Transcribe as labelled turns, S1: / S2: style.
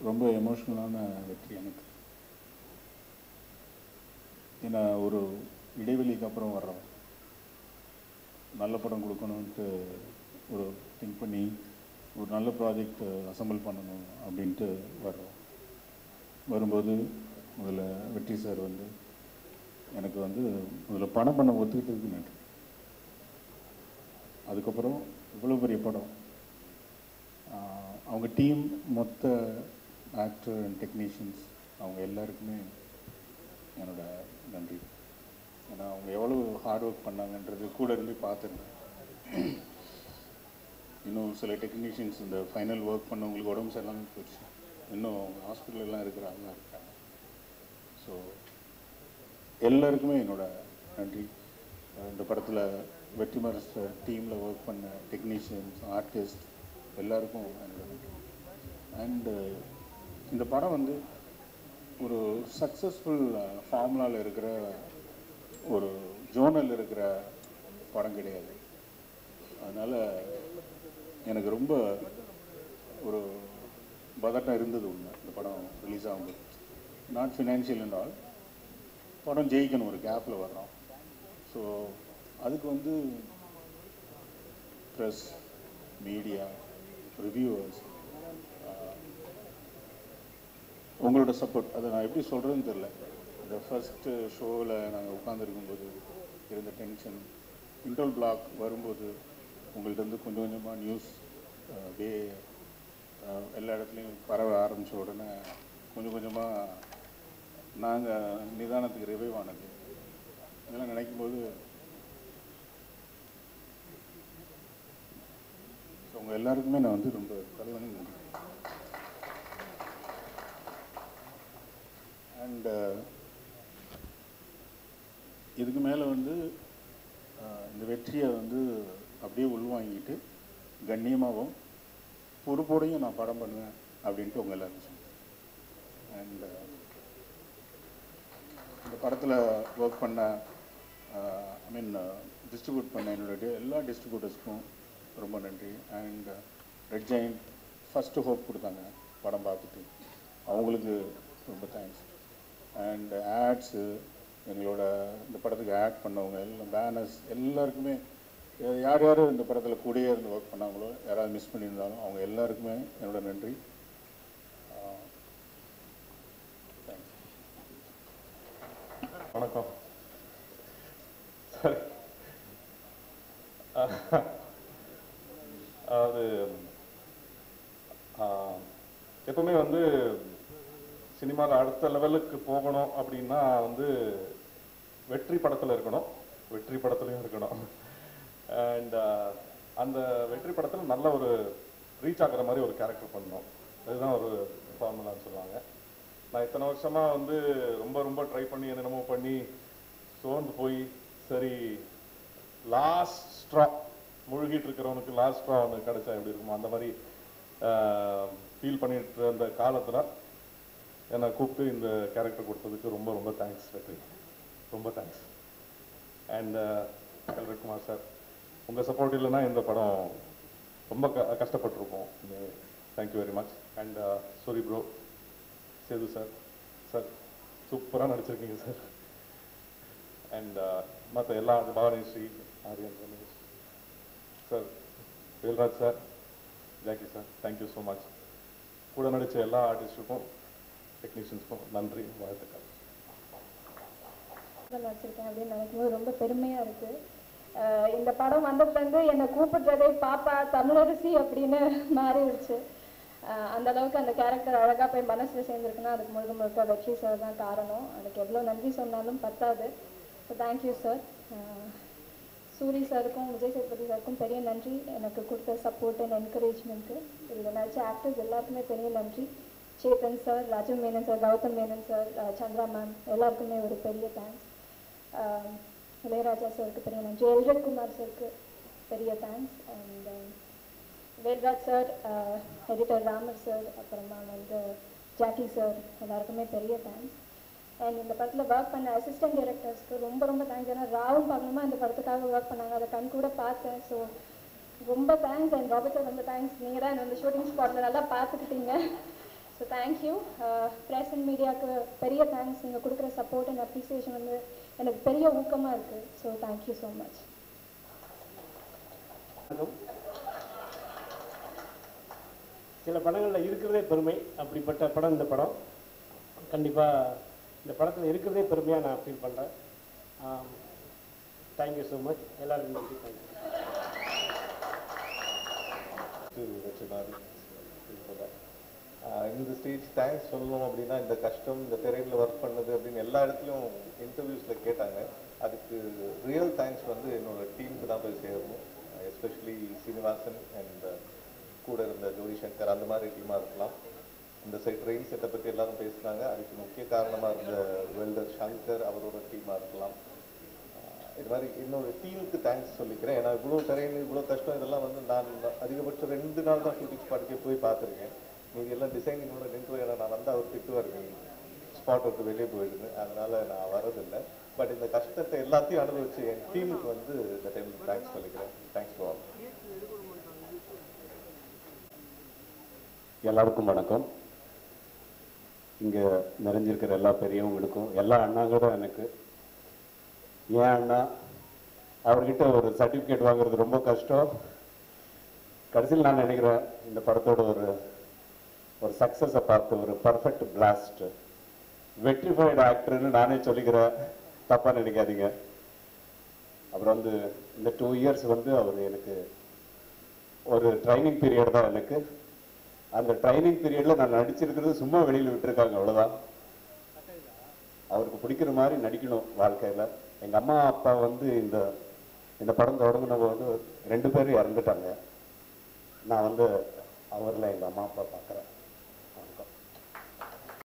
S1: ரொம்ப எமோஷ்னலான வெற்றி எனக்கு ஏன்னா ஒரு இடைவெளிக்கு அப்புறம் வர்றோம் நல்ல படம் கொடுக்கணுன்ட்டு ஒரு திங்க் பண்ணி ஒரு நல்ல ப்ராஜெக்ட் அசம்பிள் பண்ணணும் அப்படின்ட்டு வர்றோம் வரும்போது முதல்ல வெற்றி சார் வந்து எனக்கு வந்து முதல்ல படம் பண்ண ஒத்துக்கிட்டதுக்கு நன்றி அதுக்கப்புறம் இவ்வளோ பெரிய படம் ஆஹ் அவங்க டீம் மொத்த ஆக்டர் அண்ட் டெக்னீஷியன்ஸ் அவங்க எல்லாருக்குமே என்னோட நன்றி ஏன்னா அவங்க எவ்வளோ ஹார்ட் ஒர்க் பண்ணாங்கன்றது கூட இருந்து பார்த்துருந்தேன் இன்னும் சில டெக்னீஷியன்ஸ் இந்த ஃபைனல் ஒர்க் பண்ணவங்களுக்கு உடம்பு சரியில்லாமல் போச்சு இன்னும் அவங்க ஹாஸ்பிட்டலெலாம் இருக்கிறாங்க இருக்காங்க ஸோ எல்லாருக்குமே என்னோட நன்றி அஹ் இந்த படத்தில் வெற்றிமார் டீமில் ஒர்க் பண்ண டெக்னீஷியன்ஸ் ஆர்டிஸ்ட் எல்லாருக்கும் என்னோட நன்றி அண்டு இந்த படம் வந்து ஒரு சக்ஸஸ்ஃபுல் ஃபார்முலாவில் இருக்கிற ஒரு ஜோனல் இருக்கிற படம் கிடையாது அதனால் எனக்கு ரொம்ப ஒரு பதட்டம் இருந்தது உண்மை இந்த படம் ரிலீஸ் ஆகும்போது நாட் ஃபினான்ஷியல் அண்ட் ஆல் படம் ஜெயிக்கணும் ஒரு கேப்பில் வர்றோம் ஸோ அதுக்கு வந்து ப்ரெஸ் மீடியா ரிவ்யூவர்ஸ் உங்களோட சப்போர்ட் அதை நான் எப்படி சொல்கிறதுன்னு தெரில இந்த ஃபஸ்ட்டு ஷோவில் நாங்கள் உட்காந்துருக்கும்போது இருந்த டென்ஷன் இன்டர்வல் பிளாக் வரும்போது உங்கள்ட்ட இருந்து கொஞ்சம் கொஞ்சமாக நியூஸ் அப்படியே அஹ், எல்லா இடத்துலையும் பரவ ஆரம்பித்த உடனே கொஞ்சம் கொஞ்சமாக நாங்கள் நிதானத்துக்கு ரிவைவ் ஆனது இதெல்லாம் நினைக்கும் போது ஸோ உங்கள் எல்லாருக்குமே நான் வந்து ரொம்ப தலைவணி நன்றி அண்ட் இதுக்கு மேலே வந்து அஹ், இந்த வெற்றியை வந்து அப்படியே உள்வாங்கிட்டு கண்ணியமாகவும் பொறுப்போடையும் நான் படம் பண்ணுவேன் அப்படின்ட்டு உங்கள் எல்லாரும் சொன்னேன் அண்ட் இந்த படத்தில் ஒர்க் பண்ண ஐ மீன் டிஸ்ட்ரிபியூட் பண்ண என்னுடைய எல்லா டிஸ்ட்ரிபியூட்டர்ஸ்க்கும் ரொம்ப நன்றி and red giant first hope கொடுத்தாங்க படம் பார்த்துட்டு அவங்களுக்கு ரொம்ப தேங்க்ஸ் அண்ட் ஆட்ஸு எங்களோட இந்த படத்துக்கு ஆட் பண்ணவங்க எல்லாம் பேனர்ஸ் எல்லாருக்குமே யா- யார் யார் இந்த படத்தில் கூடயே இருந்து ஒர்க் பண்ணாங்களோ யாராவது மிஸ் பண்ணியிருந்தாலும் அவங்க எல்லாருக்குமே என்னோட நன்றி தேங்க்ஸ்
S2: வணக்கம் சரி அது ஆஹ், எப்பவுமே வந்து சினிமாவில் அடுத்த லெவலுக்கு போகணும் அப்படின்னா வந்து வெற்றி படத்தில் இருக்கணும் வெற்றி படத்துலையும் இருக்கணும் அண்ட் அந்த வெற்றி படத்தில் நல்ல ஒரு ரீச் ஆகுற மாதிரி ஒரு கேரக்டர் பண்ணணும் அதுதான் ஒரு ஃபார்முலான்னு சொல்லுவாங்க நான் இத்தனை வருஷமா வந்து ரொம்ப ரொம்ப ட்ரை பண்ணி என்னென்னமோ பண்ணி சோர்ந்து போய் சரி லாஸ்ட் ஸ்ட்ரா முழுகிட்டு இருக்கிறவனுக்கு லாஸ்ட் ஸ்ட்ரா ஒன்று கிடைச்சா எப்படி இருக்குமோ அந்த மாதிரி ஃபீல் பண்ணிட்டு இருந்த காலத்தில் என்னை கூப்பிட்டு இந்த கேரக்டர் கொடுத்ததுக்கு ரொம்ப ரொம்ப தேங்க்ஸ் வெற்றி ரொம்ப தேங்க்ஸ் அண்ட் கல்ரட்குமார் சார் உங்கள் சப்போர்ட் இல்லைன்னா இந்த படம் ரொம்ப க கஷ்டப்பட்டிருப்போம் thank you very much and Soori bro Sethu sir sir சூப்பராக நடிச்சிருக்கீங்க சார் அண்ட் மற்ற எல்லா Bhavani Sri Aryan Ramesh sir Velraj sir Jackie sir thank you so much கூட நடித்த எல்லா ஆர்டிஸ்ட்டுக்கும் டெக்னீஷியன்ஸ்க்கும் நன்றி வாழ்த்துக்கள்
S3: படம் நடிச்சிருக்கேன் அப்படின்னு நினைக்கும்போது ரொம்ப பெருமையா இருக்கு அஹ் இந்த படம் வந்ததுலேருந்து என்னை கூப்பிடுறதே பாப்பா தமிழரசி அப்படின்னு மாறிடுச்சு அஹ் அந்த அளவுக்கு அந்த கேரக்டர் அழகா போய் மனசுல சேர்ந்துருக்குன்னா அதுக்கு முழுக்க முழுக்க வெற்றி சார் தான் காரணம் அதுக்கு எவ்வளோ நன்றி சொன்னாலும் பத்தாது ஸோ தேங்க்யூ சார் சூரி சாருக்கும் விஜய் சேதுபதி சாருக்கும் பெரிய நன்றி எனக்கு கொடுத்த சப்போர்ட் அண்ட் என்கரேஜ்மெண்ட்டு இதில் நடிச்ச ஆக்டர்ஸ் எல்லாருக்குமே பெரிய நன்றி Chetan sir Raju Menon sir Gautham Menon sir ah Chandra ma'am எல்லாருக்குமே ஒரு பெரிய தேங்க்ஸ் இளையராஜா சாருக்கு பெரிய நன்றி எல்ரட் குமார் சாருக்கு பெரிய thanks and Velraj sir editor Ramar sir அப்புறமா வந்து ஜாக்கி சார் எல்லாருக்குமே பெரிய தேங்க்ஸ் அண்ட் இந்த படத்தில் ஒர்க் பண்ண அசிஸ்டன்ட் டைரக்டர்ஸ்க்கு ரொம்ப ரொம்ப தேங்க்ஸ் ஏன்னா ராவும் பார்க்கணுமா இந்த படத்துக்காக ஒர்க் பண்ணாங்க அதை கண் கூட பார்த்தேன் ஸோ ரொம்ப தேங்க்ஸ் அண்ட் ராபர்ட் சார் ரொம்ப தேங்க்ஸ் நீங்கள் தான் என்ன வந்து ஷூட்டிங் ஸ்பாட்டில் நல்லா பார்த்துக்கிட்டீங்க ஸோ தேங்க்யூ ப்ரெஸ் அண்ட் மீடியாவுக்கு பெரிய தேங்க்ஸ் நீங்கள் கொடுக்குற சப்போர்ட் அண்ட் அப்ரிசியேஷன் வந்து எனக்கு பெரிய ஊக்கமாக இருக்குது ஸோ தேங்க்யூ ஸோ மச்
S4: வணக்கம். சில படங்களில் இருக்கிறதே பெருமை அப்படிப்பட்ட படம் இந்த படம் கண்டிப்பாக இந்த படத்தில் இருக்கிறதே பெருமையாக நான் ஃபீல் பண்ணுறேன் தேங்க்யூ ஸோ மச் எல்லாருக்கும் நன்றி தேங்க்யூ
S2: to வெற்றிமாறன் சொல்றேன். ஆஹ் இந்த ஸ்டேஜ் தேங்க்ஸ் சொல்லணும் அப்படின்னா இந்த கஷ்டம் இந்த திரையில் ஒர்க் பண்ணது அப்படின்னு எல்லா இடத்துலையும் இன்டர்வியூஸில் கேட்டாங்க அதுக்கு ரியல் தேங்க்ஸ் வந்து என்னோட டீமுக்கு தான் போய் சேரணும் எஸ்பெஷலி சீனிவாசன் அண்ட் கூட இருந்த ஜோதி சங்கர் அந்த மாதிரி டீமாக இருக்கலாம் இந்த சைட் ட்ரெயின் செட்டை பற்றி எல்லாரும் பேசுனாங்க அதுக்கு முக்கிய காரணமாக இருந்த வெல்டர் சங்கர் அவரோட டீமாக இருக்கலாம் ஆஹ் இது மாதிரி என்னோட டீமுக்கு தேங்க்ஸ் சொல்லிக்கிறேன் ஏன்னா இவ்வளோ டெரெயின் இவ்வளோ கஷ்டம் இதெல்லாம் வந்து நான் அதிகபட்சம் ரெண்டு நாள் தான் ஷூட்டிங் ஸ்பாட்டுக்கே போய் பார்த்துருக்கேன் மீதி எல்லாம் டிசைனிங்கோட நின்று ஏன்னா நான் வந்து அவர் திட்டுவார் ஸ்பாட் விட்டு வெளியே போயிடுது அதனால நான் வரதில்லை பட் இந்த கஷ்டத்தை எல்லாத்தையும் அனுபவிச்சு என் டீமுக்கு வந்து இந்த டைமில் தேங்க்ஸ் சொல்லிக்கிறேன் தேங்க்ஸ் ஃபார்
S5: எல்லாருக்கும் வணக்கம் இங்கே நிறைஞ்சிருக்கிற எல்லா பெரியவங்களுக்கும் எல்லா அண்ணாங்களும் எனக்கு ஏன் அண்ணா அவர்கிட்ட ஒரு சர்டிஃபிகேட் வாங்குறது ரொம்ப கஷ்டம் கடைசியில் நான் நினைக்கிறேன் இந்த படத்தோட ஒரு ஒரு சக்ஸஸை பார்த்து ஒரு பர்ஃபெக்ட் பிளாஸ்ட் வெற்றிஃபைடு ஆக்டர்னு நானே சொல்லிக்கிறேன் தப்பாக நினைக்காதீங்க அப்புறம் வந்து இந்த டூ இயர்ஸ் வந்து அவர் எனக்கு ஒரு ட்ரைனிங் பீரியட் தான் எனக்கு அந்த ட்ரைனிங் பீரியட்ல நான் நடிச்சிருக்கிறது சும்மா வெளியில விட்டுருக்காங்க அவ்வளவுதான் அவருக்கு பிடிக்கிற மாதிரி நடிக்கணும் வாழ்க்கையில எங்க அம்மா அப்பா வந்து இந்த இந்த படம் தொடங்கின போது ரெண்டு பேரும் இறந்துட்டாங்க நான் வந்து அவரில் எங்க அம்மா அப்பா பார்க்குறேன்